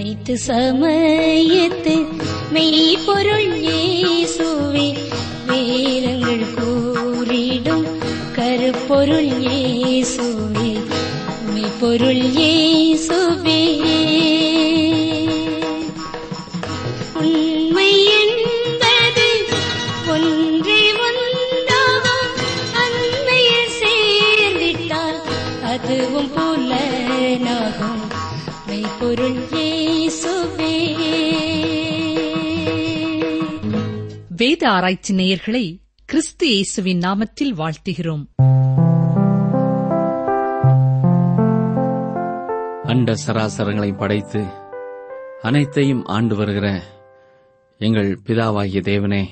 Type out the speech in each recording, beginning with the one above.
அனைத்து சமயத்து மெய்ப்பொருள் இயேசுவே வேதங்கள் கூறிடும் கருப்பொருள் இயேசுவே மெய்ப்பொருள் இயேசுவே உண்மை என்பது ஒன்றே ஒன்றாகும் அன்மையில் சேர்ந்திட்டால் அதுவும் புலனாகும் மெய்ப்பொருள் இயேசுவே வேத ஆராய்ச்சி நேயர்களை கிறிஸ்து இயேசுவின் நாமத்தில் வாழ்த்துகிறோம் அண்ட சராசரங்களை படைத்து அனைத்தையும் ஆண்டு வருகிற எங்கள் பிதாவாகிய தேவனே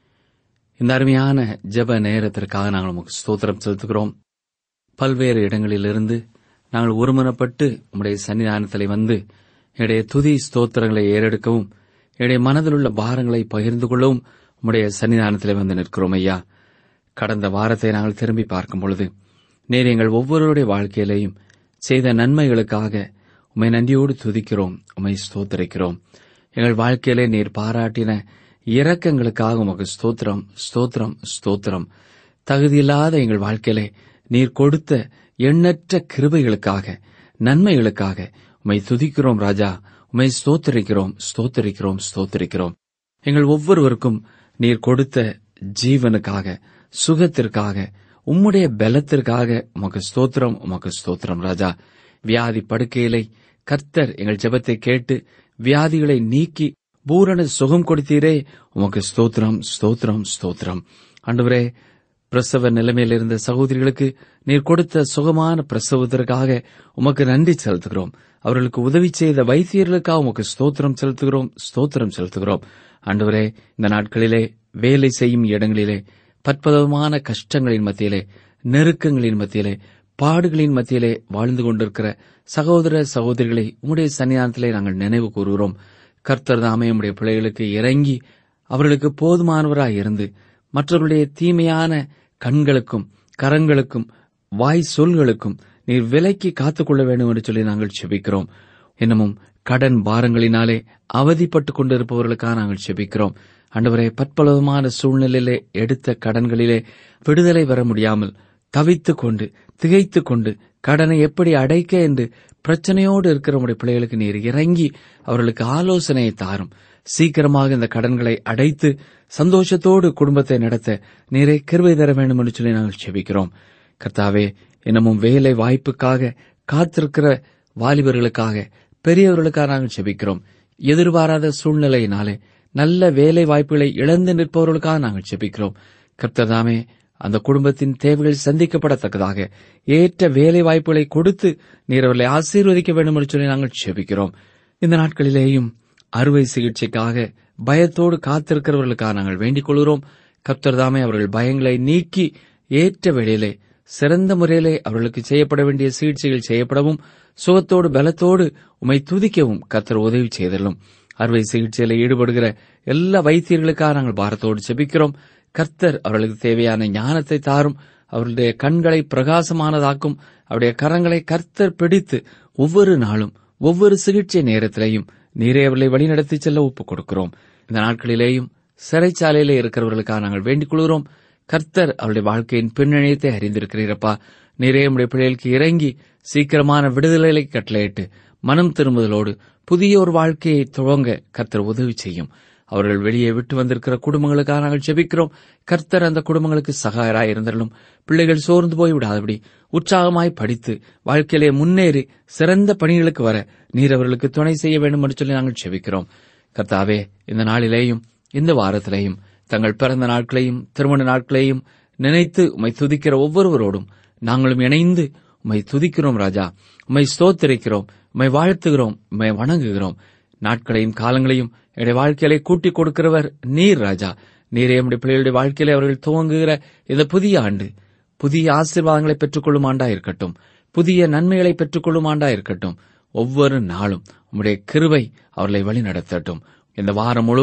இந்த அருமையான ஜெப நேரத்திற்காக நாங்கள் உமக்கு ஸ்தோத்திரம் செலுத்துகிறோம் பல்வேறு இடங்களிலிருந்து நாங்கள் ஒருமனப்பட்டு உம்முடைய சன்னிதானத்திலே வந்து என்னுடைய துதி ஸ்தோத்திரங்களை ஏறெடுக்கவும் என்னுடைய மனதில் உள்ள பாரங்களை பகிர்ந்து கொள்ளவும் உம்முடைய சன்னிதானத்திலே வந்து நிற்கிறோம் ஐயா கடந்த வாரத்தை நாங்கள் திரும்பி பார்க்கும் பொழுது நேர் எங்கள் ஒவ்வொருவருடைய வாழ்க்கையிலேயும் செய்த நன்மைகளுக்காக உம்மை நன்றியோடு துதிக்கிறோம் உம்மை ஸ்தோத்திரிக்கிறோம் எங்கள் வாழ்க்கையிலே நீர் பாராட்டின இரக்கங்களுக்காக உமக்கு ஸ்தோத்திரம் ஸ்தோத்திரம் ஸ்தோத்திரம் தகுதியில்லாத எங்கள் வாழ்க்கையிலே நீர் கொடுத்த எண்ணற்ற கிருபைகளுக்காக நன்மைகளுக்காக உம்மை துதிக்கிறோம் ராஜா உம்மை ஸ்தோத்திரிக்கிறோம் ஸ்தோத்திரிக்கிறோம் ஸ்தோத்திரிக்கிறோம் எங்கள் ஒவ்வொருவருக்கும் நீர் கொடுத்த ஜீவனுக்காக சுகத்திற்காக உம்முடைய பலத்திற்காக உமக்கு ஸ்தோத்திரம் உமக்கு ஸ்தோத்திரம் ராஜா வியாதி படுக்கையிலே கர்த்தர் எங்கள் ஜெபத்தை கேட்டு வியாதிகளை நீக்கி பூரண சுகம் கொடுத்தீரே உமக்கு ஸ்தோத்திரம் ஸ்தோத்திரம் ஸ்தோத்திரம் ஆண்டவரே பிரசவ நிலைமையில் இருந்த சகோதரிகளுக்கு நீர் கொடுத்த சுகமான பிரசவத்திற்காக உமக்கு நன்றி செலுத்துகிறோம் அவர்களுக்கு உதவி செய்த வைத்தியர்களுக்காக உமக்கு ஸ்தோத்திரம் செலுத்துகிறோம் ஸ்தோத்திரம் செலுத்துகிறோம் ஆண்டவரே இந்த நாட்களிலே வேலை செய்யும் இடங்களிலே பற்பதமான கஷ்டங்களின் மத்தியிலே நெருக்கங்களின் மத்தியிலே பாடுகளின் மத்தியிலே வாழ்ந்து கொண்டிருக்கிற சகோதர சகோதரிகளை உம்முடைய சன்னிதானத்திலே நாங்கள் நினைவு கூறுகிறோம் கர்த்தர் தாமே உம்முடைய பிள்ளைகளுக்கு இறங்கி அவர்களுக்கு போதுமானவராய் இருந்து மற்றவர்களுடைய தீமையான கண்களுக்கும் கரங்களுக்கும் வாய் சொல்களுக்கும் நீர் விலைக்கு காத்துக்கொள்ள வேண்டும் என்று சொல்லி நாங்கள் செபிக்கிறோம் இன்னமும் கடன் பாரங்களினாலே அவதிப்பட்டுக் கொண்டிருப்பவர்களுக்காக நாங்கள் செபிக்கிறோம் ஆண்டவரே பற்பலவிதமான சூழ்நிலையிலே எடுத்த கடன்களிலே விடுதலை வர முடியாமல் தவித்துக் கொண்டு திகைத்துக் கொண்டு கடனை எப்படி அடைக்க என்று பிரச்சனையோடு இருக்கிற உடைய பிள்ளைகளுக்கு நீர் இறங்கி அவர்களுக்கு ஆலோசனையை தாரும் சீக்கிரமாக இந்த கடன்களை அடைத்து சந்தோஷத்தோடு குடும்பத்தை நடத்த நீரை கிருபை தர வேண்டும் என்று சொல்லி நாங்கள் செபிக்கிறோம் கர்த்தாவே இன்னமும் வேலை வாய்ப்புக்காக காத்திருக்கிற வாலிபர்களுக்காக பெரியவர்களுக்காக நாங்கள் செபிக்கிறோம் எதிர்பாராத சூழ்நிலையினாலே நல்ல வேலை வாய்ப்புகளை இழந்து நிற்பவர்களுக்காக நாங்கள் செபிக்கிறோம் கர்த்ததாமே அந்த குடும்பத்தின் தேவைகள் சந்திக்கப்படத்தக்கதாக ஏற்ற வேலை வாய்ப்புகளை கொடுத்து நீர் அவர்களை ஆசீர்வதிக்க வேண்டும் என்று சொல்லி நாங்கள் செபிக்கிறோம் இந்த நாட்களிலேயும் அறுவை சிகிச்சைக்காக பயத்தோடு காத்திருக்கிறவர்களுக்காக நாங்கள் வேண்டிக் கொள்கிறோம் கர்த்தர்தாமே அவர்கள் பயங்களை நீக்கி ஏற்ற வேளையிலே சிறந்த முறையிலே அவர்களுக்கு செய்யப்பட வேண்டிய சிகிச்சைகள் செய்யப்படவும் சுகத்தோடு பலத்தோடு உமை துதிக்கவும் கர்த்தர் உதவி செய்தலும் அறுவை சிகிச்சையில் ஈடுபடுகிற எல்லா வைத்தியர்களுக்காக நாங்கள் பாரத்தோடு செபிக்கிறோம் கர்த்தர் அவர்களுக்கு தேவையான ஞானத்தை தாரும் அவர்களுடைய கண்களை பிரகாசமானதாக்கும் அவருடைய கரங்களை கர்த்தர் பிடித்து ஒவ்வொரு நாளும் ஒவ்வொரு சிகிச்சை நேரத்திலேயும் நீரே அவர்களை வழிநடத்தி செல்ல ஒப்புக் கொடுக்கிறோம் இந்த நாட்களிலேயும் சிறைச்சாலையிலே இருக்கிறவர்களுக்காக நாங்கள் வேண்டிக் கொள்கிறோம் கர்த்தர் அவருடைய வாழ்க்கையின் பின்னணியத்தை அறிந்திருக்கிறீரப்பா நீரே உடைய பிள்ளைகளுக்கு இறங்கி சீக்கிரமான விடுதலைகளை கட்டளையிட்டு மனம் திரும்புதலோடு புதிய ஒரு வாழ்க்கையை துவங்க கர்த்தர் உதவி செய்யும் அவர்கள் வெளியே விட்டு வந்திருக்கிற குடும்பங்களுக்காக நாங்கள் ஜெபிக்கிறோம் கர்த்தர் அந்த குடும்பங்களுக்கு சகாயராய் இருந்தாலும் பிள்ளைகள் சோர்ந்து போய் விடாதபடி உற்சாகமாய் படித்து வாழ்க்கையிலே முன்னேறி சிறந்த பணிகளுக்கு வர நீர் அவர்களுக்கு துணை செய்ய வேண்டும் என்று சொல்லி நாங்கள் ஜெபிக்கிறோம் கர்த்தாவே இந்த நாளிலேயும் இந்த வாரத்திலேயும் தங்கள் பிறந்த நாட்களையும் திருமண நாட்களையும் நினைத்து உம்மை துதிக்கிற ஒவ்வொருவரோடும் நாங்களும் இணைந்து உம்மை துதிக்கிறோம் ராஜா உம்மை ஸ்தோத்திரிக்கிறோம் உம்மை வாழ்த்துகிறோம் உம்மை வணங்குகிறோம் நாட்களையும் காலங்களையும் என்னுடைய வாழ்க்கையிலே கூட்டிக் கொடுக்கிறவர் நீர் ராஜா நீரே நம்முடைய பிள்ளைகளுடைய வாழ்க்கையிலே அவர்கள் துவங்குகிற இந்த புதிய ஆண்டு புதிய ஆசீர்வாதங்களை பெற்றுக்கொள்ளும் ஆண்டா இருக்கட்டும் புதிய நன்மைகளை பெற்றுக்கொள்ளும் ஆண்டா இருக்கட்டும் ஒவ்வொரு நாளும் உம்முடைய கிருபை அவர்களை வழி நடத்தட்டும் இந்த வாரம் முழுவதும்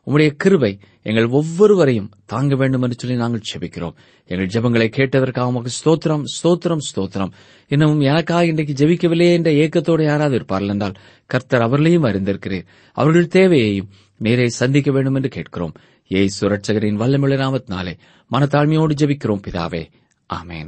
உம்முடைய கிருபை எங்கள் ஒவ்வொருவரையும் தாங்க வேண்டும் என்று சொல்லி நாங்கள் ஜெபிக்கிறோம் எங்கள் ஜெபங்களை கேட்டதற்காக உமக்கு ஸ்தோத்திரம் ஸ்தோத்திரம் ஸ்தோத்திரம் இன்னமும் எனக்காக இன்றைக்கு ஜெபிக்கவில்லையே என்ற ஏக்கத்தோடு யாராவது இருப்பார்கள் என்றால் கர்த்தர் அவர்களையும் அறிந்திருக்கிறீர் அவர்கள் தேவையையும் நேரே சந்திக்க வேண்டும் என்று கேட்கிறோம் ஏய் சுரட்சகரின் வல்லமிழ நாமத்தினாலே மனத்தாழ்மையோடு ஜெபிக்கிறோம் பிதாவே ஆமேன்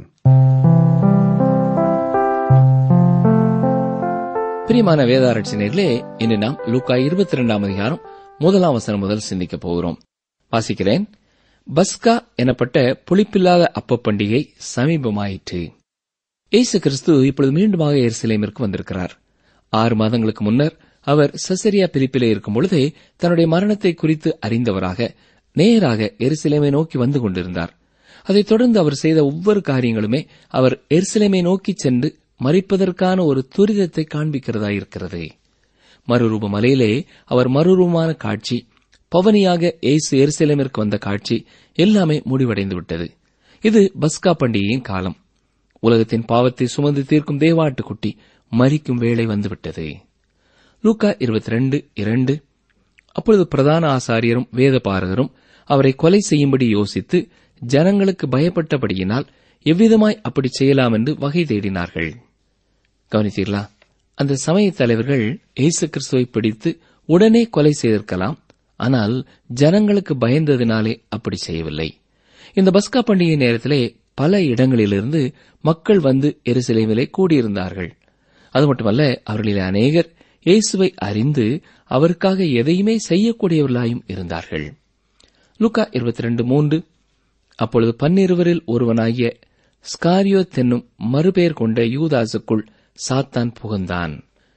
பிரியமான வேதாரட்சினர்களே இன்று நாம் லூக்கா இருபத்தி இரண்டாம் அதிகாரம் முதலாம் வசனம் முதல் சிந்திக்க போகிறோம் வாசிக்கிறேன் பஸ்கா எனப்பட்ட புளிப்பில்லாத அப்ப பண்டிகை சமீபமாயிற்று இயேசு கிறிஸ்து இப்பொழுது மீண்டுமாக எருசலேமிற்கு வந்திருக்கிறார் ஆறு மாதங்களுக்கு முன்னர் அவர் சசரியா பிலிப்பிலே இருக்கும் பொழுதே தன்னுடைய மரணத்தை குறித்து அறிந்தவராக நேராக எருசலேமை நோக்கி வந்து கொண்டிருந்தார் அதைத் தொடர்ந்து அவர் செய்த ஒவ்வொரு காரியங்களுமே அவர் எருசலேமை நோக்கி சென்று மறிப்பதற்கான ஒரு துரிதத்தை காண்பிக்கிறதா இருக்கிறது மறுரூப மலையிலே அவர் மறுரூபமான காட்சி பவனியாக இயேசு எருசலேமிற்கு வந்த காட்சி எல்லாமே முடிவடைந்து விட்டது இது பஸ்கா பண்டிகையின் காலம் உலகத்தின் பாவத்தை சுமந்து தீர்க்கும் தேவாட்டுக்குட்டி மறிக்கும் வேளை வந்துவிட்டது லூக்கா இருபத்தி ரெண்டு இரண்டு அப்பொழுது பிரதான ஆசாரியரும் வேத பாரகரும் அவரை கொலை செய்யும்படி யோசித்து ஜனங்களுக்கு பயப்பட்டபடியினால் எவ்விதமாய் அப்படி செய்யலாம் என்று வகை தேடினார்கள் கவனித்தீர்களா அந்த சமய தலைவர்கள் இயேசு கிறிஸ்துவை பிடித்து உடனே கொலை செய்திருக்கலாம் ஆனால் ஜனங்களுக்கு பயந்ததினாலே அப்படி செய்யவில்லை இந்த பஸ்கா பண்டிகை நேரத்திலே பல இடங்களிலிருந்து மக்கள் வந்து எருசலேமிலே கூடியிருந்தார்கள் அது மட்டுமல்ல அவர்களில் அநேகர் இயேசுவை அறிந்து அவருக்காக எதையுமே செய்யக்கூடியவர்களாயும் இருந்தார்கள் லுக்கா இருபத்தி ரெண்டு மூன்று அப்பொழுது பன்னிருவரில் ஒருவனாகிய ஸ்காரியோ தென்னும் மறுபெயர் கொண்ட யூதாசுக்குள் சாத்தான் புகுந்தான்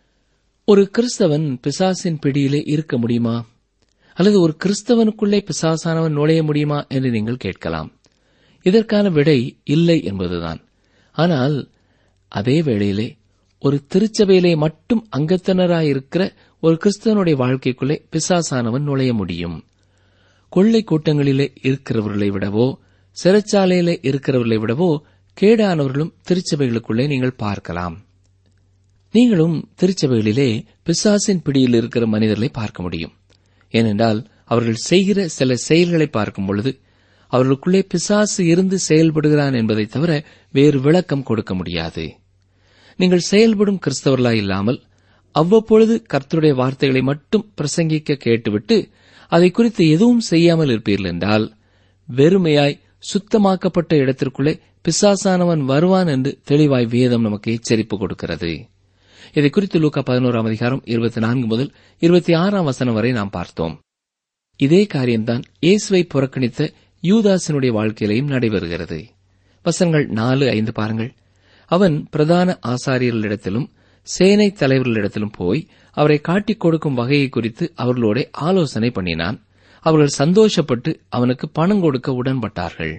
ஒரு கிறிஸ்தவன் பிசாசின் பிடியிலே இருக்க முடியுமா அல்லது ஒரு கிறிஸ்தவனுக்குள்ளே பிசாசானவன் நுழைய முடியுமா என்று நீங்கள் கேட்கலாம் இதற்கான விடை இல்லை என்பதுதான் ஆனால் அதே வேளையிலே ஒரு திருச்சபையிலே மட்டும் அங்கத்தினராயிருக்கிற ஒரு கிறிஸ்தவனுடைய வாழ்க்கைக்குள்ளே பிசாசானவன் நுழைய முடியும் கொள்ளை கூட்டங்களிலே இருக்கிறவர்களை விடவோ சிறைச்சாலையிலே இருக்கிறவர்களை விடவோ கேடானவர்களும் திருச்சபைகளுக்குள்ளே நீங்கள் பார்க்கலாம் நீங்களும் திருச்சபைகளிலே பிசாசின் பிடியில் இருக்கிற மனிதர்களை பார்க்க முடியும் ஏனென்றால் அவர்கள் செய்கிற சில செயல்களை பார்க்கும் பொழுது அவர்களுக்குள்ளே பிசாசு இருந்து செயல்படுகிறான் என்பதை தவிர வேறு விளக்கம் கொடுக்க முடியாது நீங்கள் செயல்படும் கிறிஸ்தவர்களாய் இல்லாமல் அவ்வப்பொழுது கர்த்தருடைய வார்த்தைகளை மட்டும் பிரசங்கிக்க கேட்டுவிட்டு அதை குறித்து எதுவும் செய்யாமல் இருப்பீர்கள் என்றால் வெறுமையாய் சுத்தமாக்கப்பட்ட இடத்திற்குள்ளே பிசாசானவன் வருவான் என்று தெளிவாய் வேதம் நமக்கு எச்சரிப்பு கொடுக்கிறது இதை குறித்து லூக்கா பதினோராம் அதிகாரம் இருபத்தி நான்கு முதல் இருபத்தி ஆறாம் வசனம் வரை நாம் பார்த்தோம் இதே காரியம்தான் இயேசுவை புறக்கணித்த யூதாசனுடைய வாழ்க்கையிலையும் நடைபெறுகிறது வசனங்கள் நாலு ஐந்து பாருங்கள் அவன் பிரதான ஆசாரியர்களிடத்திலும் சேனை தலைவர்களிடத்திலும் போய் அவரை காட்டிக் கொடுக்கும் வகையை குறித்து அவர்களோட ஆலோசனை பண்ணினான் அவர்கள் சந்தோஷப்பட்டு அவனுக்கு பணம் கொடுக்க உடன்பட்டார்கள்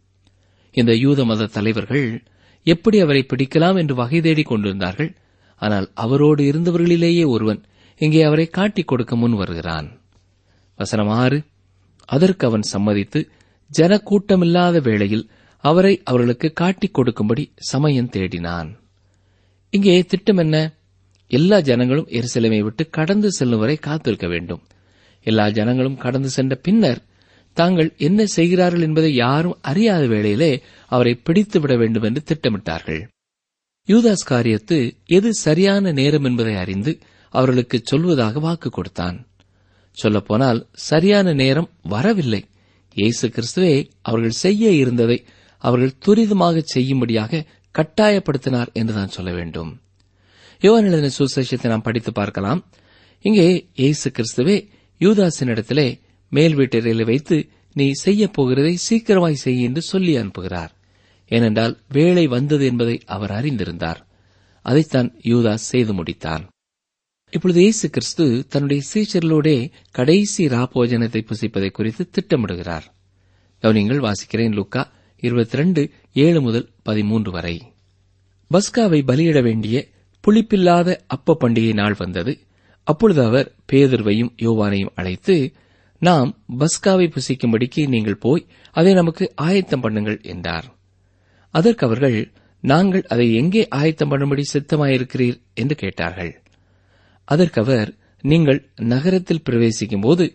இந்த யூத மத தலைவர்கள் எப்படி அவரை பிடிக்கலாம் என்று வகை தேடிக் கொண்டிருந்தார்கள் ஆனால் அவரோடு இருந்தவர்களிலேயே ஒருவன் இங்கே அவரை காட்டிக் கொடுக்க முன் வருகிறான் வசனம் ஆறு அதற்கு அவன் சம்மதித்து ஜனக்கூட்டமில்லாத வேளையில் அவரை அவர்களுக்கு காட்டிக் கொடுக்கும்படி சமயம் தேடினான் இங்கே திட்டம் என்ன எல்லா ஜனங்களும் எருசலேமை விட்டு கடந்து செல்லும் வரை காத்திருக்க வேண்டும் எல்லா ஜனங்களும் கடந்து சென்ற பின்னர் தாங்கள் என்ன செய்கிறார்கள் என்பதை யாரும் அறியாத வேளையிலே அவரை பிடித்து விட வேண்டும் என்று திட்டமிட்டார்கள் யூதாஸ் காரியத்து எது சரியான நேரம் என்பதை அறிந்து அவர்களுக்கு சொல்வதாக வாக்கு கொடுத்தான் சொல்லப்போனால் சரியான நேரம் வரவில்லை இயேசு கிறிஸ்துவே அவர்கள் செய்ய இருந்ததை அவர்கள் துரிதமாக செய்யும்படியாக கட்டாயப்படுத்தினார் என்றுதான் சொல்ல வேண்டும் யோவான் எழுதின சுசேஷத்தை நாம் படித்து பார்க்கலாம் இங்கே இயேசு கிறிஸ்துவே யூதாசினிடத்திலே மேல் வீட்டறையில் வைத்து நீ செய்யப் போகிறதை சீக்கிரமாய் செய் என்று சொல்லி அனுப்புகிறார் ஏனென்றால் வேலை வந்தது என்பதை அவர் அறிந்திருந்தார் அதைத்தான் யூதாஸ் செய்து முடித்தான் இப்பொழுது இயேசு கிறிஸ்து தன்னுடைய சீச்சர்களோடே கடைசி ராப்போஜனத்தை புசிப்பதை குறித்து திட்டமிடுகிறார் கவனிங்கள் வாசிக்கிறேன் லுக்கா இருபத்தி ரெண்டு ஏழு முதல் பதிமூன்று வரை பஸ்காவை பலியிட வேண்டிய புளிப்பில்லாத அப்ப பண்டிகை நாள் வந்தது அப்பொழுது அவர் பேதுருவையும் யோவானையும் அழைத்து நாம் பஸ்காவை புசிக்கும்படிக்கு நீங்கள் போய் அதை நமக்கு ஆயத்தம் பண்ணுங்கள் என்றார் அதற்கு அவர்கள் நாங்கள் அதை எங்கே ஆயத்தம் பண்ணும்படி சித்தமாயிருக்கிறீர் என்று கேட்டார்கள் அதற்கு அவர் நீங்கள் நகரத்தில் பிரவேசிக்கும் போது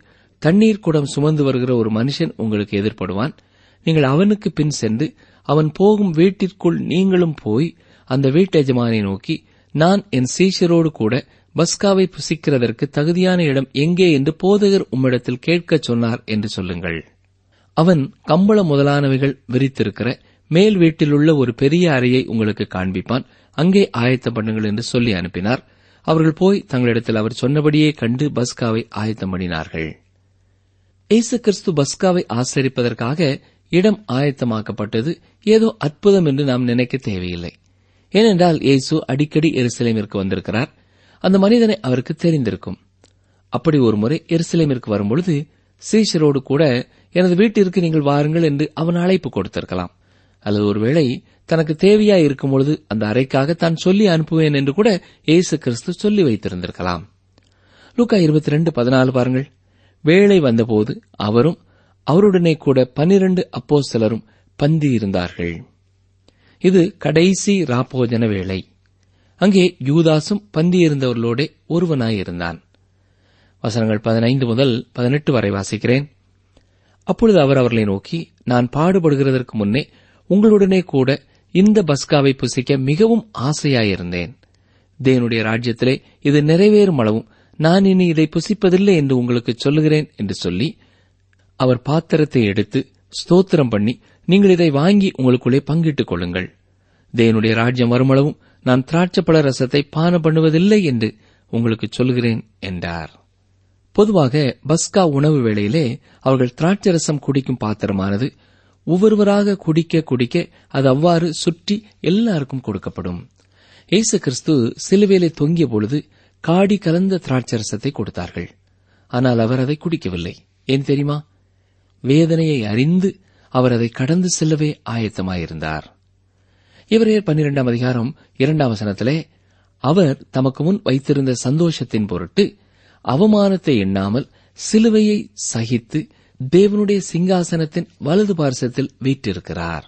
தண்ணீர் குடம் சுமந்து வருகிற ஒரு மனுஷன் உங்களுக்கு எதிர்ப்படுவான் நீங்கள் அவனுக்கு பின் சென்று அவன் போகும் வீட்டிற்குள் நீங்களும் போய் அந்த வீட்டெஜமானை நோக்கி நான் என் சீஷரோடு கூட பஸ்காவை புசிக்கிறதற்கு தகுதியான இடம் எங்கே என்று போதகர் உம்மிடத்தில் கேட்கச் சொன்னார் என்று சொல்லுங்கள் அவன் கம்பள முதலானவைகள் விரித்திருக்கிற மேல் வீட்டிலுள்ள ஒரு பெரிய அறையை உங்களுக்கு காண்பிப்பான் அங்கே ஆயத்தம் பண்ணுங்கள் என்று சொல்லி அனுப்பினார் அவர்கள் போய் தங்களிடத்தில் அவர் சொன்னபடியே கண்டு பஸ்காவை ஆயத்தம் பண்ணினார்கள் இயேசு கிறிஸ்து பஸ்காவை ஆசரிப்பதற்காக இடம் ஆயத்தமாக்கப்பட்டது ஏதோ அற்புதம் என்று நாம் நினைக்க தேவையில்லை ஏனென்றால் இயேசு அடிக்கடி எருசலேமிற்கு வந்திருக்கிறார் அந்த மனிதனை அவருக்கு தெரிந்திருக்கும் அப்படி ஒரு முறை எருசலேமிற்கு வரும்பொழுது சீஷரோடு கூட எனது வீட்டிற்கு நீங்கள் வாருங்கள் என்று அவன் அழைப்பு கொடுத்திருக்கலாம் அல்லது ஒருவேளை தனக்கு தேவையா இருக்கும் பொழுது அந்த அறைக்காக தான் சொல்லி அனுப்புவேன் என்று கூட இயேசு கிறிஸ்து சொல்லி வைத்திருந்திருக்கலாம் லூக்கா இருபத்தி ரெண்டு பதினாலு பாருங்கள் வேளை வந்தபோது அவரும் அவருடனே கூட பனிரண்டு அப்போ சிலரும் பந்தி இருந்தார்கள் இது கடைசி ராப்போஜன வேளை அங்கே யூதாசும் பந்தியிருந்தவர்களோடே ஒருவனாயிருந்தான் வசனங்கள் பதினைந்து முதல் பதினெட்டு வரை வாசிக்கிறேன் அப்பொழுது அவர் அவர்களை நோக்கி நான் பாடுபடுகிறதற்கு முன்னே உங்களுடனே கூட இந்த பஸ்காவை புசிக்க மிகவும் ஆசையாயிருந்தேன் தேவனுடைய ராஜ்யத்திலே இது நிறைவேறும் அளவும் நான் இனி இதை புசிப்பதில்லை என்று உங்களுக்கு சொல்லுகிறேன் என்று சொல்லி அவர் பாத்திரத்தை எடுத்து ஸ்தோத்திரம் பண்ணி நீங்கள் இதை வாங்கி உங்களுக்குள்ளே பங்கிட்டுக் கொள்ளுங்கள் தேவனுடைய ராஜ்யம் வருமளவும் நான் திராட்சப்பழ ரசத்தை பானம் பண்ணுவதில்லை என்று உங்களுக்கு சொல்கிறேன் என்றார் பொதுவாக பஸ்கா உணவு வேளையிலே அவர்கள் திராட்சை ரசம் குடிக்கும் பாத்திரமானது ஒவ்வொருவராக குடிக்க குடிக்க அது அவ்வாறு சுற்றி எல்லாருக்கும் கொடுக்கப்படும் இயேசு கிறிஸ்து சிலுவையிலே தொங்கிய பொழுது காடி கலந்த திராட்சை ரசத்தை கொடுத்தார்கள் ஆனால் அவர் அதை குடிக்கவில்லை ஏன் தெரியுமா வேதனையை அறிந்து அவர் அதை கடந்து செல்லவே ஆயத்தமாயிருந்தார் இவரே பன்னிரெண்டாம் அதிகாரம் இரண்டாம் வசனத்திலே அவர் தமக்கு முன் வைத்திருந்த சந்தோஷத்தின் பொருட்டு அவமானத்தை எண்ணாமல் சிலுவையை சகித்து தேவனுடைய சிங்காசனத்தின் வலது பார்சத்தில் வீற்றிருக்கிறார்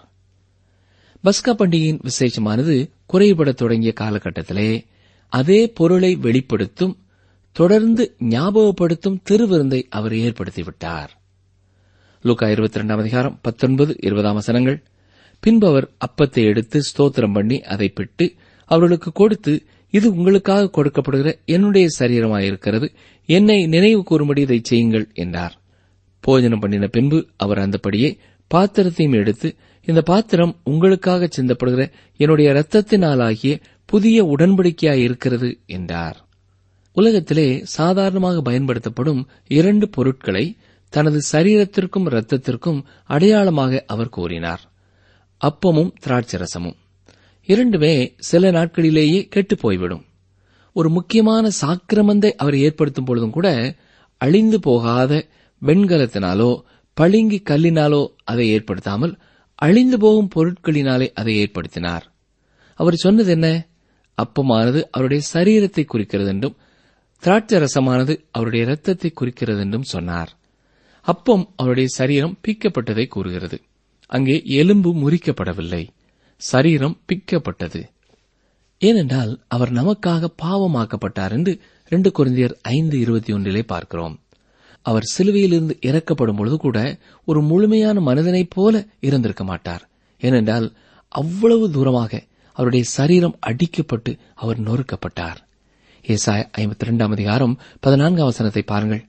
பஸ்கா பண்டிகையின் விசேஷமானது குறைபடத் தொடங்கிய காலகட்டத்திலே அதே பொருளை வெளிப்படுத்தும் தொடர்ந்து ஞாபகப்படுத்தும் திருவிருந்தை அவர் ஏற்படுத்திவிட்டார் லூக்கா இருபத்தி ரெண்டாம் அதிகாரம் பத்தொன்பது இருபதாம் வசனங்கள் பின்பு அவர் அப்பத்தை எடுத்து ஸ்தோத்திரம் பண்ணி அதை பிட்டு அவர்களுக்கு கொடுத்து இது உங்களுக்காக கொடுக்கப்படுகிற என்னுடைய சரீரமாயிருக்கிறது என்னை நினைவு கூறும்படி இதை செய்யுங்கள் என்றார் போஜனம் பண்ணின பின்பு அவர் அந்தபடியே பாத்திரத்தையும் எடுத்து இந்த பாத்திரம் உங்களுக்காக சிந்தப்படுகிற என்னுடைய இரத்தத்தினாலாகிய புதிய உடன்படிக்கையாய் இருக்கிறது என்றார் உலகத்திலே சாதாரணமாக பயன்படுத்தப்படும் இரண்டு பொருட்களை தனது சரீரத்திற்கும் இரத்தத்திற்கும் அடையாளமாக அவர் கூறினார் அப்பமும் திராட்சரசமும் இரண்டுமே சில நாட்களிலேயே கெட்டுப் போய்விடும் ஒரு முக்கியமான சாக்கிரமந்தை அவர் ஏற்படுத்தும் பொழுதும் கூட அழிந்து போகாத வெண்கலத்தினாலோ பளிங்கு கல்லினாலோ அதை ஏற்படுத்தாமல் அழிந்து போகும் பொருட்களினாலே அதை ஏற்படுத்தினார் அவர் சொன்னது என்ன அப்பமானது அவருடைய சரீரத்தை குறிக்கிறது என்றும் திராட்சை ரசமானது அவருடைய இரத்தத்தை குறிக்கிறது என்றும் சொன்னார் அப்பம் அவருடைய சரீரம் பிக்கப்பட்டதை கூறுகிறது அங்கே எலும்பு முறிக்கப்படவில்லை சரீரம் பிக்கப்பட்டது ஏனென்றால் அவர் நமக்காக பாவமாக்கப்பட்டார் என்று ரெண்டு குருந்தியர் ஐந்து இருபத்தி ஒன்றிலே பார்க்கிறோம் அவர் சிலுவையிலிருந்து இறக்கப்படும் பொழுது கூட ஒரு முழுமையான மனிதனைப் போல இருந்திருக்க மாட்டார் ஏனென்றால் அவ்வளவு தூரமாக அவருடைய சரீரம் அடிக்கப்பட்டு அவர் நொறுக்கப்பட்டார் ஏசாய ஐம்பத்தி ரெண்டாம் அதிகாரம் பதினான்காம் வசனத்தை பாருங்கள்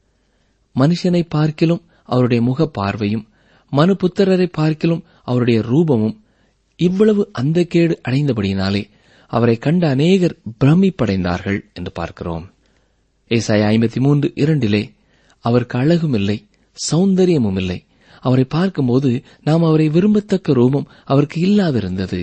மனுஷனை பார்க்கிலும் அவருடைய முக பார்வையும் மனுபுத்திரரை பார்க்கிலும் அவருடைய ரூபமும் இவ்வளவு அந்த கேடு அடைந்தபடியினாலே அவரை கண்ட அநேகர் பிரமிப்படைந்தார்கள் என்று பார்க்கிறோம் ஏசாய ஐம்பத்தி மூன்று இரண்டிலே அவருக்கு அழகும் இல்லை சௌந்தரியமும் இல்லை அவரை பார்க்கும்போது நாம் அவரை விரும்பத்தக்க ரூபம் அவருக்கு இல்லாதிருந்தது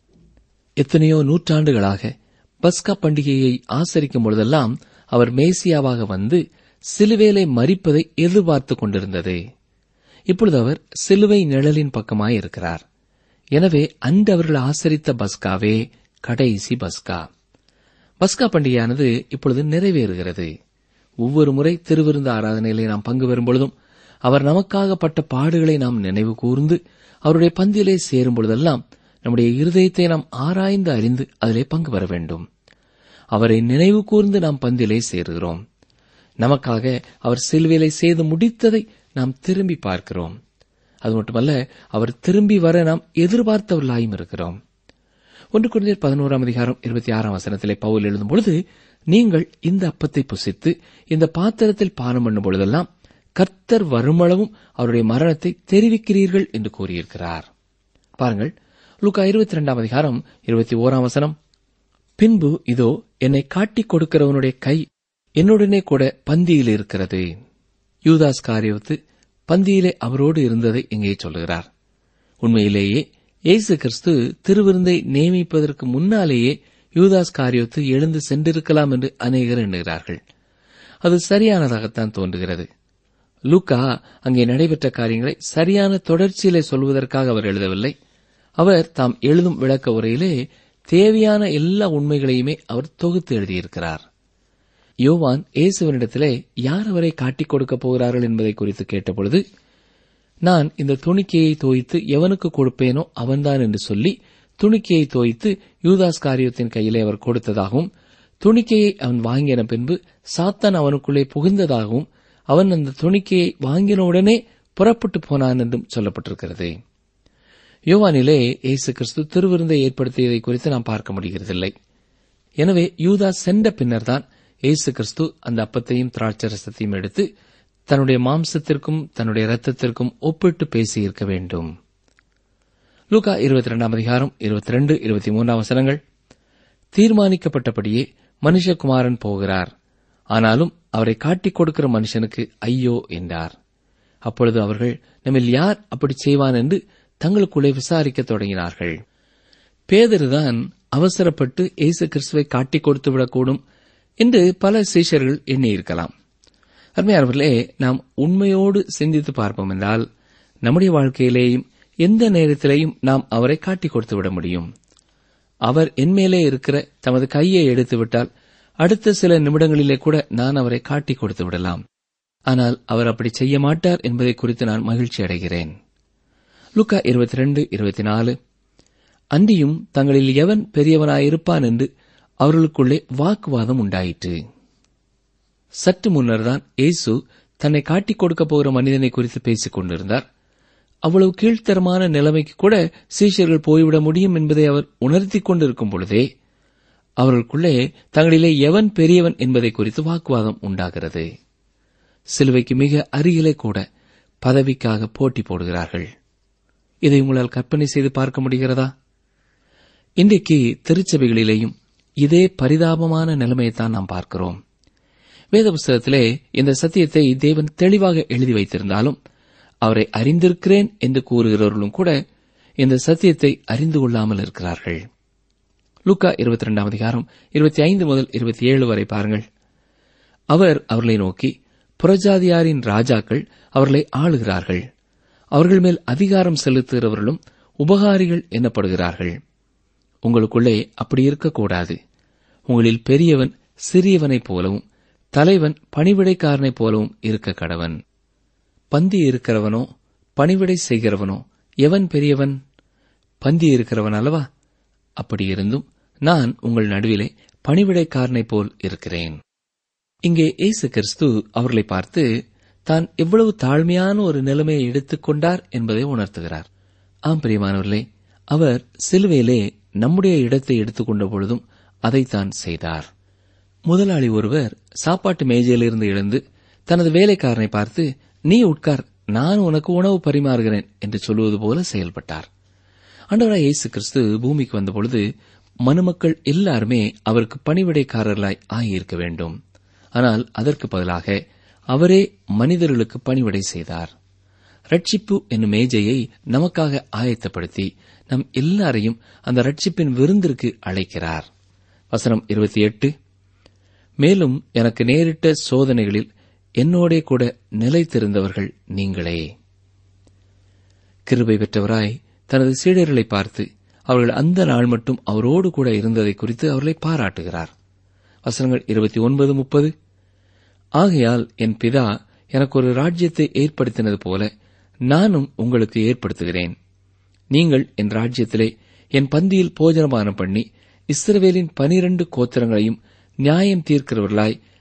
எத்தனையோ நூற்றாண்டுகளாக பஸ்கா பண்டிகையை ஆசரிக்கும் பொழுதெல்லாம் அவர் மேசியாவாக வந்து சிலுவேலை மறிப்பதை எதிர்பார்த்துக் கொண்டிருந்தது இப்பொழுது அவர் சிலுவை நிழலின் பக்கமாய் இருக்கிறார் எனவே அன்று அவர்கள் ஆசரித்த பஸ்காவே கடைசி பஸ்கா பஸ்கா பண்டிகையானது இப்பொழுது நிறைவேறுகிறது ஒவ்வொரு முறை திருவிருந்த ஆராதனையிலே நாம் பங்கு பெறும் பொழுதும் அவர் நமக்காக பட்ட பாடுகளை நாம் நினைவு கூர்ந்து அவருடைய பந்தியிலே சேரும் பொழுதெல்லாம் நம்முடைய இருதயத்தை நாம் ஆராய்ந்து அறிந்து அதிலே பங்கு பெற வேண்டும் அவரை நினைவு கூர்ந்து நாம் பந்திலே சேருகிறோம் நமக்காக அவர் சிலுவையிலே செய்து முடித்ததை நாம் திரும்பி பார்க்கிறோம் அது மட்டுமல்ல அவர் திரும்பி வர நாம் எதிர்பார்த்தவர்களாயும் இருக்கிறோம் ஒன்று குழந்தையர் பதினோராம் அதிகாரம் இருபத்தி ஆறாம் வசனத்திலே பவுல் எழுதும் பொழுது நீங்கள் இந்த அப்பத்தை புசித்து இந்த பாத்திரத்தில் பானம் பண்ணும் பொழுதெல்லாம் கர்த்தர் வருமளவும் அவருடைய மரணத்தை தெரிவிக்கிறீர்கள் என்று கூறியிருக்கிறார் பாருங்கள் லூக்கா இருபத்தி இரண்டாம் அதிகாரம் இருபத்தி ஓராம் வசனம் பின்பு இதோ என்னை காட்டிக் கொடுக்கிறவனுடைய கை என்னுடனே கூட பந்தியில் இருக்கிறது யூதாஸ் காரியத்து பந்தியிலே அவரோடு இருந்ததை இங்கே சொல்லுகிறார் உண்மையிலேயே இயேசு கிறிஸ்து திருவிருந்தை நியமிப்பதற்கு முன்னாலேயே யூதாஸ் காரியத்து எழுந்து சென்றிருக்கலாம் என்று அநேகர் எண்ணுகிறார்கள் அது சரியானதாகத்தான் தோன்றுகிறது லூக்கா அங்கே நடைபெற்ற காரியங்களை சரியான தொடர்ச்சியிலே சொல்வதற்காக அவர் எழுதவில்லை அவர் தாம் எழுதும் விளக்க உரையிலே தேவையான எல்லா உண்மைகளையுமே அவர் தொகுத்து எழுதியிருக்கிறார் யோவான் இயேசுவனிடத்திலே யார் அவரை காட்டிக் கொடுக்கப் போகிறார்கள் என்பதை குறித்து கேட்டபொழுது நான் இந்த துணிக்கையை தோய்த்து எவனுக்கு கொடுப்பேனோ அவன்தான் என்று சொல்லி துணிக்கையை தோய்த்து யூதாஸ் காரியத்தின் கையிலே அவர் கொடுத்ததாகவும் துணிக்கையை அவன் வாங்கின பின்பு சாத்தான் அவனுக்குள்ளே புகுந்ததாகவும் அவன் அந்த துணிக்கையை வாங்கின உடனே புறப்பட்டு போனான் என்றும் சொல்லப்பட்டிருக்கிறது யோவானிலே இயேசு கிறிஸ்து திருவிருந்தை ஏற்படுத்தியதை குறித்து நாம் பார்க்க முடிகிறதில்லை எனவே யூதா சென்ற பின்னர்தான் இயேசு கிறிஸ்து அந்த அப்பத்தையும் திராட்சரசத்தையும் எடுத்து தன்னுடைய மாம்சத்திற்கும் தன்னுடைய இரத்தத்திற்கும் ஒப்பிட்டு பேசியிருக்க வேண்டும் லூகா இருபத்தி ரெண்டாம் அதிகாரம் இருபத்தி ரெண்டு இருபத்தி மூன்றாம் வசனங்கள் தீர்மானிக்கப்பட்டபடியே மனுஷகுமாரன் போகிறார் ஆனாலும் அவரை காட்டிக் கொடுக்கிற மனுஷனுக்கு ஐயோ என்றார் அப்பொழுது அவர்கள் நம்மில் யார் அப்படி செய்வான் என்று தங்களுக்குள்ளே விசாரிக்கத் தொடங்கினார்கள் பேதருதான் அவசரப்பட்டு இயேசு கிறிஸ்துவை காட்டிக் கொடுத்து விடக்கூடும் என்று பல சீஷர்கள் எண்ணியிருக்கலாம் அருமையானவர்களே நாம் உண்மையோடு சிந்தித்து பார்ப்போம் என்றால் நம்முடைய வாழ்க்கையிலேயும் எந்த நேரத்திலேயும் நாம் அவரை காட்டிக் கொடுத்து விட முடியும் அவர் என்மேலே இருக்கிற தமது கையை எடுத்து விட்டால் அடுத்த சில நிமிடங்களிலே கூட நான் அவரை காட்டிக் கொடுத்து விடலாம் ஆனால் அவர் அப்படி செய்ய மாட்டார் என்பதை குறித்து நான் மகிழ்ச்சி அடைகிறேன் லுக்கா இருபத்தி ரெண்டு இருபத்தி நாலு அன்றியும் தங்களில் எவன் பெரியவனாயிருப்பான் என்று அவர்களுக்குள்ளே வாக்குவாதம் உண்டாயிற்று சற்று முன்னர்தான் இயேசு தன்னை காட்டிக் கொடுக்கப் போகிற மனிதனை குறித்து பேசிக் கொண்டிருந்தார் அவ்வளவு கீழ்த்தரமான நிலைமைக்கு கூட சீஷர்கள் போய்விட முடியும் என்பதை அவர் உணர்த்திக் கொண்டிருக்கும் பொழுதே அவர்களுக்குள்ளே தங்களிலே எவன் பெரியவன் என்பதை குறித்து வாக்குவாதம் உண்டாகிறது சிலுவைக்கு மிக அருகிலே கூட பதவிக்காக போட்டி போடுகிறார்கள் இதை உங்களால் கற்பனை செய்து பார்க்க முடிகிறதா இன்றைக்கு திருச்சபைகளிலேயும் இதே பரிதாபமான நிலைமையைத்தான் நாம் பார்க்கிறோம் வேத புஸ்தகத்திலே இந்த சத்தியத்தை தேவன் தெளிவாக எழுதி வைத்திருந்தாலும் அவரை அறிந்திருக்கிறேன் என்று கூறுகிறவர்களும் கூட இந்த சத்தியத்தை அறிந்து கொள்ளாமல் இருக்கிறார்கள் லூக்கா இருபத்தி ரெண்டாம் அதிகாரம் இருபத்தி ஐந்து முதல் இருபத்தி ஏழு வரை பாருங்கள் அவர் அவர்களை நோக்கி புறஜாதியாரின் ராஜாக்கள் அவர்களை ஆளுகிறார்கள் அவர்கள் மேல் அதிகாரம் செலுத்துகிறவர்களும் உபகாரிகள் எனப்படுகிறார்கள் உங்களுக்குள்ளே அப்படி இருக்கக்கூடாது உங்களில் பெரியவன் சிறியவனைப் போலவும் தலைவன் பணிவிடைக்காரனைப் போலவும் இருக்க கடவன் பந்தி இருக்கிறவனோ பணிவிடை செய்கிறவனோ எவன் பெரியவன் பந்தி இருக்கிறவன் அல்லவா அப்படி இருந்தும் நான் உங்கள் நடுவிலே பணிவிடைக்காரனைப் போல் இருக்கிறேன் இங்கே இயேசு கிறிஸ்து அவர்களை பார்த்து தான் எவ்வளவு தாழ்மையான ஒரு நிலைமையை எடுத்துக் கொண்டார் என்பதை உணர்த்துகிறார் ஆம் பிரியமானவர்களே அவர் சிலுவையிலே நம்முடைய இடத்தை எடுத்துக்கொண்ட பொழுதும் அதைத்தான் செய்தார் முதலாளி ஒருவர் சாப்பாட்டு மேஜையிலிருந்து எழுந்து தனது வேலைக்காரனை பார்த்து நீ உட்கார் நான் உனக்கு உணவு பரிமாறுகிறேன் என்று சொல்லுவது போல செயல்பட்டார் ஆண்டவராய் இயேசு கிறிஸ்து பூமிக்கு வந்தபொழுது மனுமக்கள் எல்லாருமே அவருக்கு பணிவிடைக்காரர்களாய் ஆகியிருக்க வேண்டும் ஆனால் அதற்கு பதிலாக அவரே மனிதர்களுக்கு பணிவிடை செய்தார் ரட்சிப்பு என்னும் மேஜையை நமக்காக ஆயத்தப்படுத்தி நம் எல்லாரையும் அந்த ரட்சிப்பின் விருந்திற்கு அழைக்கிறார் வசனம் இருபத்தி எட்டு மேலும் எனக்கு நேரிட்ட சோதனைகளில் என்னோடே கூட நிலைத்திருந்தவர்கள் நீங்களே கிருபை பெற்றவராய் தனது சீடர்களை பார்த்து அவர்கள் அந்த நாள் மட்டும் அவரோடு கூட இருந்ததை குறித்து அவர்களை பாராட்டுகிறார் வசனங்கள் இருபத்தி ஒன்பது முப்பது ஆகையால் என் பிதா எனக்கு ஒரு ராஜ்யத்தை ஏற்படுத்தினது போல நானும் உங்களுக்கு ஏற்படுத்துகிறேன் நீங்கள் என் ராஜ்யத்திலே என் பந்தியில் போஜனபானம் பண்ணி இஸ்ரவேலின் பனிரண்டு கோத்திரங்களையும் நியாயம் தீர்க்கிறவர்களாய்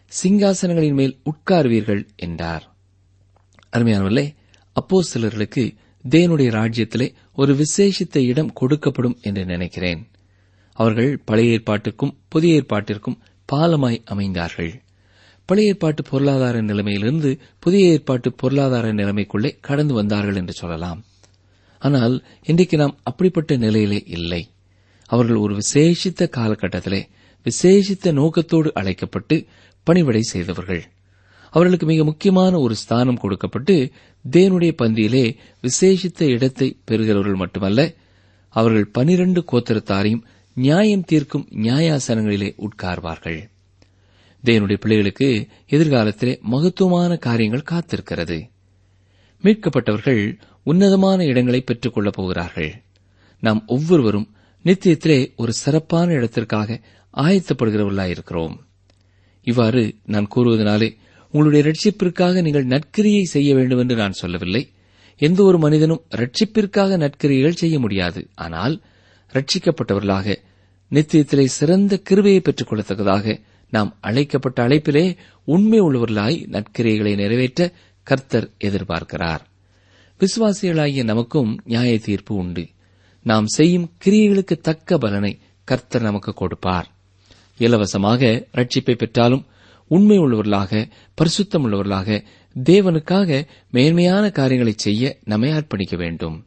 சிங்காசனங்களின் மேல் உட்காருவீர்கள் என்றார் அருமையானவர்களே அப்போ சிலர்களுக்கு தேவனுடைய ராஜ்யத்திலே ஒரு விசேஷித்த இடம் கொடுக்கப்படும் என்று நினைக்கிறேன் அவர்கள் பழைய ஏற்பாட்டுக்கும் புதிய ஏற்பாட்டிற்கும் பாலமாய் அமைந்தார்கள் பழைய ஏற்பாட்டு பொருளாதார நிலைமையிலிருந்து புதிய ஏற்பாட்டு பொருளாதார நிலைமைக்குள்ளே கடந்து வந்தார்கள் என்று சொல்லலாம் ஆனால் இன்றைக்கு நாம் அப்படிப்பட்ட நிலையிலே இல்லை அவர்கள் ஒரு விசேஷித்த காலகட்டத்திலே விசேஷித்த நோக்கத்தோடு அழைக்கப்பட்டு பணிவிடை செய்தவர்கள் அவர்களுக்கு மிக முக்கியமான ஒரு ஸ்தானம் கொடுக்கப்பட்டு தேவனுடைய பந்தியிலே விசேஷித்த இடத்தை பெறுகிறவர்கள் மட்டுமல்ல அவர்கள் பனிரண்டு கோத்திரத்தாரையும் நியாயம் தீர்க்கும் நியாயாசனங்களிலே உட்கார்வார்கள் தேவனுடைய பிள்ளைகளுக்கு எதிர்காலத்திலே மகத்துவமான காரியங்கள் காத்திருக்கிறது மீட்கப்பட்டவர்கள் உன்னதமான இடங்களை பெற்றுக் கொள்ளப் போகிறார்கள் நாம் ஒவ்வொருவரும் நித்தியத்திலே ஒரு சிறப்பான இடத்திற்காக ஆயத்தப்படுகிறவர்களாயிருக்கிறோம் இவ்வாறு நான் கூறுவதனாலே உங்களுடைய ரட்சிப்பிற்காக நீங்கள் நற்கிரியை செய்ய வேண்டும் என்று நான் சொல்லவில்லை எந்த ஒரு மனிதனும் ரட்சிப்பிற்காக நற்கிரியைகள் செய்ய முடியாது ஆனால் ரட்சிக்கப்பட்டவர்களாக நித்தியத்திலே சிறந்த கிருபையை பெற்றுக் கொள்ளத்தக்கதாக நாம் அழைக்கப்பட்ட அழைப்பிலே உண்மை உள்ளவர்களாய் நற்கிரியைகளை நிறைவேற்ற கர்த்தர் எதிர்பார்க்கிறார் விசுவாசிகளாகிய நமக்கும் நியாய தீர்ப்பு உண்டு நாம் செய்யும் கிரியைகளுக்கு தக்க பலனை கர்த்தர் நமக்கு கொடுப்பார் இலவசமாக ரட்சிப்பை பெற்றாலும் உண்மை உள்ளவர்களாக பரிசுத்தம் உள்ளவர்களாக தேவனுக்காக மேன்மையான காரியங்களை செய்ய நம்மை அர்ப்பணிக்க வேண்டும்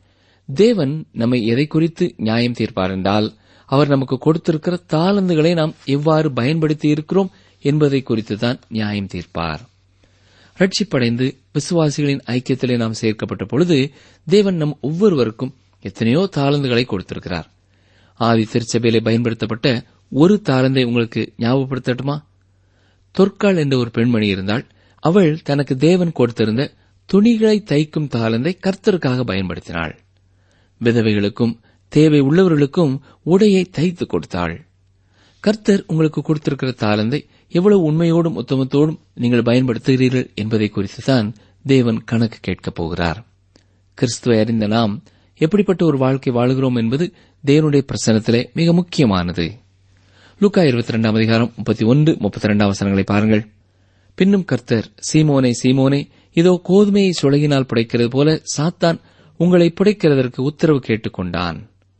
தேவன் நம்மை எதை குறித்து நியாயம் தீர்ப்பார் என்றால் அவர் நமக்கு கொடுத்திருக்கிற தாளந்துகளை நாம் எவ்வாறு பயன்படுத்தி இருக்கிறோம் என்பதை குறித்துதான் நியாயம் தீர்ப்பார் ரட்சிப்படைந்து விசுவாசிகளின் ஐக்கியத்திலே நாம் சேர்க்கப்பட்ட பொழுது தேவன் நம் ஒவ்வொருவருக்கும் எத்தனையோ தாளந்துகளை கொடுத்திருக்கிறார் ஆதி திருச்சபையிலே பயன்படுத்தப்பட்ட ஒரு தாளந்தை உங்களுக்கு ஞாபகப்படுத்தட்டுமா தொற்காள் என்ற ஒரு பெண்மணி இருந்தால் அவள் தனக்கு தேவன் கொடுத்திருந்த துணிகளை தைக்கும் தாளந்தை கர்த்தருக்காக பயன்படுத்தினாள் விதவைகளுக்கும் தேவை உள்ளவர்களுக்கும் உடையை தைத்து கொடுத்தாள் கர்த்தர் உங்களுக்கு கொடுத்திருக்கிற தாளந்தை எவ்வளவு உண்மையோடும் உத்தமத்தோடும் நீங்கள் பயன்படுத்துகிறீர்கள் என்பதை குறித்துதான் தேவன் கணக்கு கேட்கப் போகிறார் கிறிஸ்துவை அறிந்த நாம் எப்படிப்பட்ட ஒரு வாழ்க்கை வாழுகிறோம் என்பது தேவனுடைய பிரசனத்திலே மிக முக்கியமானது லூக்கா இருபத்தி ரெண்டாம் அதிகாரம் முப்பத்தி ஒன்று முப்பத்தி ரெண்டாம் வசனங்களை பாருங்கள் பின்னும் கர்த்தர் சீமோனே சீமோனே இதோ கோதுமையை சுழகினால் புடைக்கிறது போல சாத்தான் உங்களை புடைக்கிறதற்கு உத்தரவு கேட்டுக்கொண்டான்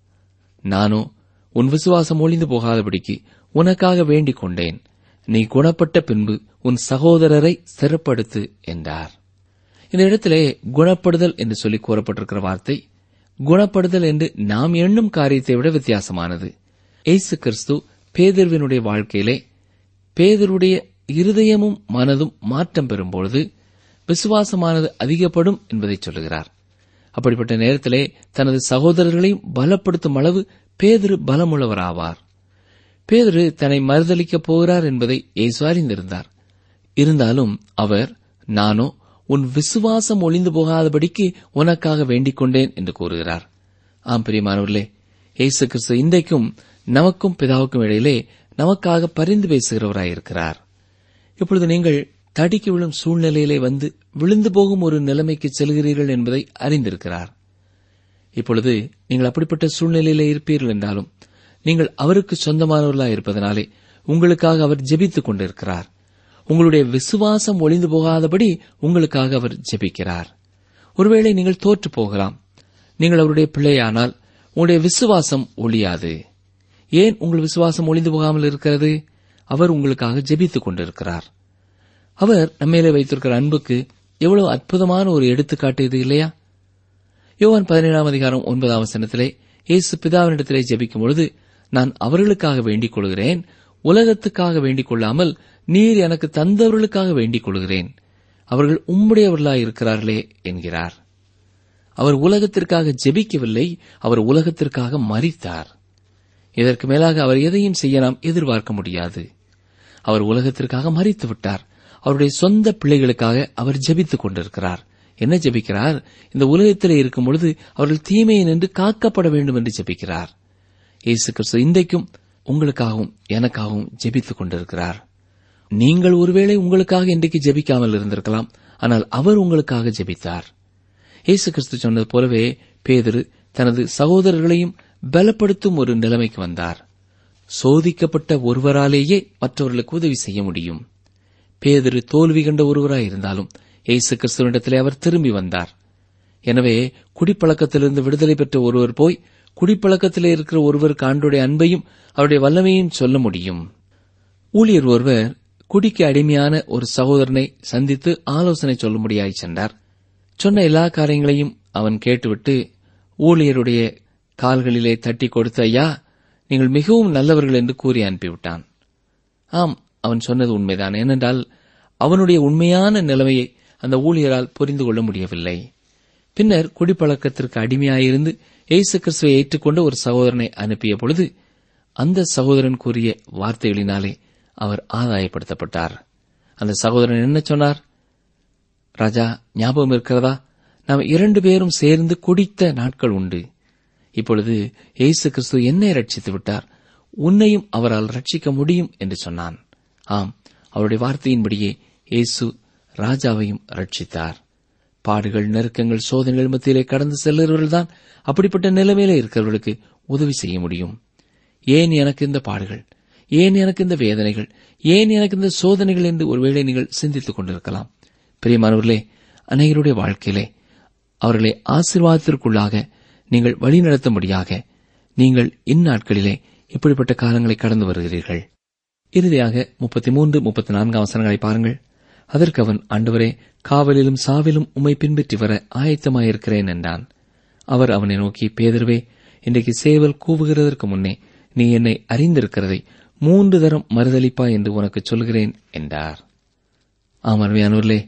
நானோ உன் விசுவாசம் ஒளிந்து போகாதபடிக்கு உனக்காக வேண்டிக் கொண்டேன் நீ குணப்பட்ட பின்பு உன் சகோதரரை சிறப்படுத்து என்றார் இந்த இடத்திலே குணப்படுதல் என்று சொல்லி கூறப்பட்டிருக்கிற வார்த்தை குணப்படுதல் என்று நாம் எண்ணும் காரியத்தை விட வித்தியாசமானது இயேசு கிறிஸ்து பேதர்வினுடைய வாழ்க்கையிலே பேதருடைய இருதயமும் மனதும் மாற்றம் பெறும்பொழுது விசுவாசமானது அதிகப்படும் என்பதை சொல்லுகிறார் அப்படிப்பட்ட நேரத்திலே தனது சகோதரர்களையும் பலப்படுத்தும் அளவு பேதரு பலமுள்ளவராவார் பேதரு தன்னை மறுதளிக்கப் போகிறார் என்பதை இயேசு அறிந்திருந்தார் இருந்தாலும் அவர் நானோ உன் விசுவாசம் ஒளிந்து போகாதபடிக்கு உனக்காக வேண்டிக் கொண்டேன் என்று கூறுகிறார் ஆம் பிரியமானவர்களே இயேசு கிறிஸ்து இன்றைக்கும் நமக்கும் பிதாவுக்கும் இடையிலே நமக்காக பரிந்து பேசுகிறவராயிருக்கிறார் இப்பொழுது நீங்கள் தடிக்கு விழும் சூழ்நிலையிலே வந்து விழுந்து போகும் ஒரு நிலைமைக்கு செல்கிறீர்கள் என்பதை அறிந்திருக்கிறார் இப்பொழுது நீங்கள் அப்படிப்பட்ட சூழ்நிலையிலே இருப்பீர்கள் என்றாலும் நீங்கள் அவருக்கு சொந்தமானவர்களாக இருப்பதனாலே உங்களுக்காக அவர் ஜெபித்துக் கொண்டிருக்கிறார் உங்களுடைய விசுவாசம் ஒளிந்து போகாதபடி உங்களுக்காக அவர் ஜெபிக்கிறார் ஒருவேளை நீங்கள் தோற்று போகலாம் நீங்கள் அவருடைய பிள்ளையானால் உங்களுடைய விசுவாசம் ஒளியாது ஏன் உங்கள் விசுவாசம் ஒளிந்து போகாமல் இருக்கிறது அவர் உங்களுக்காக ஜெபித்துக் கொண்டிருக்கிறார் அவர் நம்மேலே வைத்திருக்கிற அன்புக்கு எவ்வளவு அற்புதமான ஒரு எடுத்துக்காட்டு இது இல்லையா யோவான் பதினேழாம் அதிகாரம் ஒன்பதாம் வசனத்திலே இயேசு பிதாவினிடத்திலே ஜெபிக்கும் பொழுது நான் அவர்களுக்காக வேண்டிக் கொள்கிறேன் உலகத்துக்காக வேண்டிக் கொள்ளாமல் நீர் எனக்கு தந்தவர்களுக்காக வேண்டிக் கொள்கிறேன் அவர்கள் உம்முடையவர்களாய் இருக்கிறார்களே என்கிறார் அவர் உலகத்திற்காக ஜெபிக்கவில்லை அவர் உலகத்திற்காக மறித்தார் இதற்கு மேலாக அவர் எதையும் செய்ய நாம் எதிர்பார்க்க முடியாது அவர் உலகத்திற்காக மறித்து விட்டார் அவருடைய சொந்த பிள்ளைகளுக்காக அவர் ஜெபித்துக் கொண்டிருக்கிறார் என்ன ஜெபிக்கிறார் இந்த உலகத்திலே இருக்கும் பொழுது அவர்கள் தீமையை நின்று காக்கப்பட வேண்டும் என்று ஜெபிக்கிறார் இயேசு கிறிஸ்து இன்றைக்கும் உங்களுக்காகவும் எனக்காகவும் ஜெபித்துக் கொண்டிருக்கிறார் நீங்கள் ஒருவேளை உங்களுக்காக இன்றைக்கு ஜெபிக்காமல் இருந்திருக்கலாம் ஆனால் அவர் உங்களுக்காக ஜெபித்தார் இயேசு கிறிஸ்து சொன்னது போலவே பேதரு தனது சகோதரர்களையும் பலப்படுத்தும் ஒரு நிலைமைக்கு வந்தார் சோதிக்கப்பட்ட ஒருவராலேயே மற்றவர்களுக்கு உதவி செய்ய முடியும் பேதிரு தோல்வி கண்ட ஒருவராயிருந்தாலும் இயேசு கிறிஸ்துவனிடத்திலே அவர் திரும்பி வந்தார் எனவே குடிப்பழக்கத்திலிருந்து விடுதலை பெற்ற ஒருவர் போய் குடிப்பழக்கத்திலே இருக்கிற ஒருவருக்கு ஆண்டுடைய அன்பையும் அவருடைய வல்லமையும் சொல்ல முடியும் ஊழியர் ஒருவர் குடிக்கு அடிமையான ஒரு சகோதரனை சந்தித்து ஆலோசனை சொல்ல முடியாய் சென்றார் சொன்ன எல்லா காரியங்களையும் அவன் கேட்டுவிட்டு ஊழியருடைய கால்களிலே தட்டி கொடுத்து ஐயா நீங்கள் மிகவும் நல்லவர்கள் என்று கூறி அனுப்பிவிட்டான் ஆம் அவன் சொன்னது உண்மைதான் ஏனென்றால் அவனுடைய உண்மையான நிலைமையை அந்த ஊழியரால் புரிந்து கொள்ள முடியவில்லை பின்னர் குடிப்பழக்கத்திற்கு அடிமையாயிருந்து இயேசு கிறிஸ்துவை ஏற்றுக்கொண்ட ஒரு சகோதரனை அனுப்பிய பொழுது அந்த சகோதரன் கூறிய வார்த்தைகளினாலே அவர் ஆதாயப்படுத்தப்பட்டார் அந்த சகோதரன் என்ன சொன்னார் ராஜா ஞாபகம் இருக்கிறதா நாம் இரண்டு பேரும் சேர்ந்து குடித்த நாட்கள் உண்டு இப்பொழுது இயேசு கிறிஸ்து என்னை ரட்சித்து விட்டார் உன்னையும் அவரால் ரட்சிக்க முடியும் என்று சொன்னான் ஆம் அவருடைய வார்த்தையின்படியே இயேசு ராஜாவையும் ரட்சித்தார் பாடுகள் நெருக்கங்கள் சோதனைகள் மத்தியிலே கடந்து செல்லுறவர்கள்தான் அப்படிப்பட்ட நிலைமையில இருக்கிறவர்களுக்கு உதவி செய்ய முடியும் ஏன் எனக்கு இந்த பாடுகள் ஏன் எனக்கு இந்த வேதனைகள் ஏன் எனக்கு இந்த சோதனைகள் என்று ஒருவேளை நீங்கள் சிந்தித்துக் கொண்டிருக்கலாம் பிரியமானவர்களே அநேகருடைய வாழ்க்கையிலே அவர்களை ஆசீர்வாதத்திற்குள்ளாக நீங்கள் வழிநடத்தும்படியாக நீங்கள் இந்நாட்களிலே இப்படிப்பட்ட காலங்களை கடந்து வருகிறீர்கள் இறுதியாக முப்பத்தி மூன்று முப்பத்தி நான்காம் வசனங்களை பாருங்கள் அதற்கு அவன் ஆண்டவரே காவலிலும் சாவிலும் உம்மை பின்பற்றி வர ஆயத்தமாயிருக்கிறேன் என்றான் அவர் அவனை நோக்கி பேதர்வே இன்றைக்கு சேவல் கூவுகிறதற்கு முன்னே நீ என்னை அறிந்திருக்கிறதை மூன்று தரம் மறுதளிப்பா என்று உனக்கு சொல்கிறேன் என்றார் ஆம் அருமையானவர்களே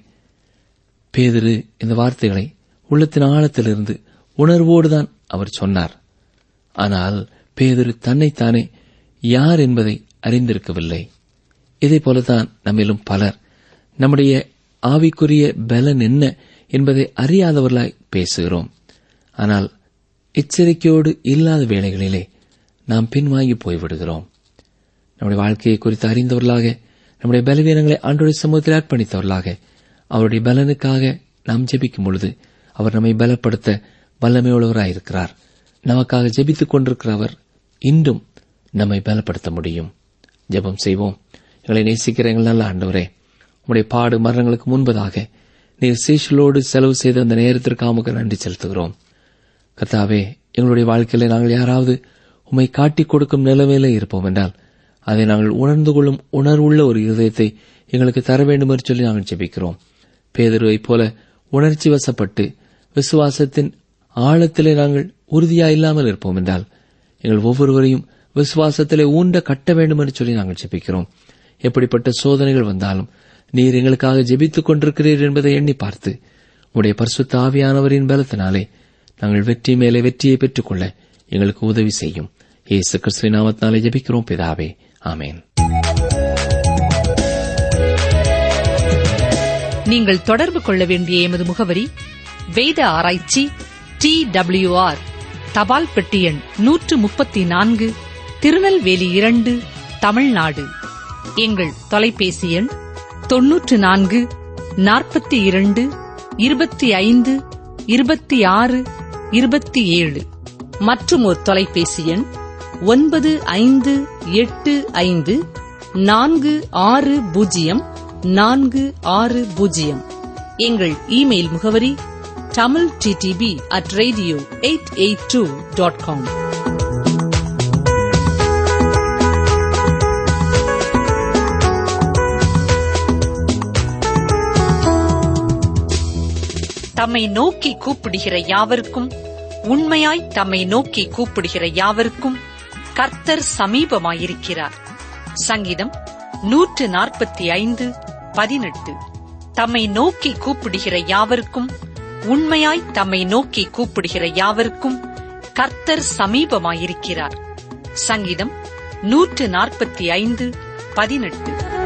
பேதிரு இந்த வார்த்தைகளை உள்ளத்தின் ஆழத்திலிருந்து உணர்வோடுதான் அவர் சொன்னார் ஆனால் பேதிரு தன்னைத்தானே யார் என்பதை அறிந்திருக்கவில்லை இதே போலதான் நம்மிலும் பலர் நம்முடைய ஆவிக்குரிய பலன் என்ன என்பதை அறியாதவர்களாய் பேசுகிறோம் ஆனால் எச்சரிக்கையோடு இல்லாத வேளைகளிலே நாம் பின்வாங்கி போய்விடுகிறோம் நம்முடைய வாழ்க்கையை குறித்து அறிந்தவர்களாக நம்முடைய பலவீனங்களை ஆண்டோடைய சமூகத்தில் அர்ப்பணித்தவர்களாக அவருடைய பலனுக்காக நாம் ஜெபிக்கும் பொழுது அவர் நம்மை பலப்படுத்த வல்லமையுள்ளவராயிருக்கிறார் நமக்காக ஜெபித்துக் கொண்டிருக்கிற அவர் இன்றும் நம்மை பலப்படுத்த முடியும் ஜெபம் செய்வோம் எங்களை நேசிக்கிற எங்கள் நல்ல ஆண்டவரே உம்முடைய பாடு மரணங்களுக்கு முன்பதாக நீர் சீஷலோடு செலவு செய்த அந்த நேரத்திற்கு உமக்கு நன்றி செலுத்துகிறோம் கர்த்தாவே எங்களுடைய வாழ்க்கையில நாங்கள் யாராவது உம்மை காட்டிக் கொடுக்கும் நிலைமையில இருப்போம் என்றால் அதை நாங்கள் உணர்ந்து கொள்ளும் உணர்வுள்ள ஒரு இருதயத்தை எங்களுக்கு தர வேண்டும் என்று சொல்லி நாங்கள் ஜெபிக்கிறோம் பேதருவைப் போல உணர்ச்சி வசப்பட்டு விசுவாசத்தின் ஆழத்திலே நாங்கள் உறுதியா இல்லாமல் இருப்போம் என்றால் எங்கள் ஒவ்வொருவரையும் விசுவாசத்திலே ஊண்ட கட்ட வேண்டும் என்று சொல்லி நாங்கள் ஜெபிக்கிறோம் எப்படிப்பட்ட சோதனைகள் வந்தாலும் நீர் எங்களுக்காக ஜெபித்துக் கொண்டிருக்கிறீர் என்பதை எண்ணி பார்த்து உடைய பரிசுத்த ஆவியானவரின் பலத்தினாலே நாங்கள் வெற்றி மேலே வெற்றியை பெற்றுக்கொள்ள எங்களுக்கு உதவி செய்யும் இயேசு கிறிஸ்துவின் நாமத்தினாலே ஜெபிக்கிறோம் பிதாவே ஆமேன் நீங்கள் தொடர்பு கொள்ள வேண்டிய எமது முகவரி வேத ஆராய்ச்சி டி ஆர் தபால் பெட்டி எண் நூற்று முப்பத்தி நான்கு திருநெல்வேலி இரண்டு தமிழ்நாடு எங்கள் தொலைபேசி எண் தொன்னூற்று நான்கு நாற்பத்தி இரண்டு இருபத்தி ஐந்து இருபத்தி ஆறு இருபத்தி ஏழு மற்றும் ஒரு தொலைபேசி எண் ஒன்பது ஐந்து எட்டு ஐந்து நான்கு ஆறு பூஜ்ஜியம் நான்கு ஆறு பூஜ்ஜியம் எங்கள் இமெயில் முகவரி Tamil DTP at radio eight eight two dot com தம்மை நோக்கி கூப்பிடுகிற யாவருக்கும் உண்மையாய் தம்மை நோக்கி கூப்பிடுகிற யாவருக்கும் கர்த்தர் சமீபமாயிருக்கிறார் சங்கீதம் நூற்று நாற்பத்தி ஐந்து பதினெட்டு தம்மை நோக்கி கூப்பிடுகிற யாவருக்கும் உண்மையாய் தம்மை நோக்கி கூப்பிடுகிற யாவருக்கும் கர்த்தர் சமீபமாயிருக்கிறார் சங்கீதம் நூற்று நாற்பத்தி ஐந்து பதினெட்டு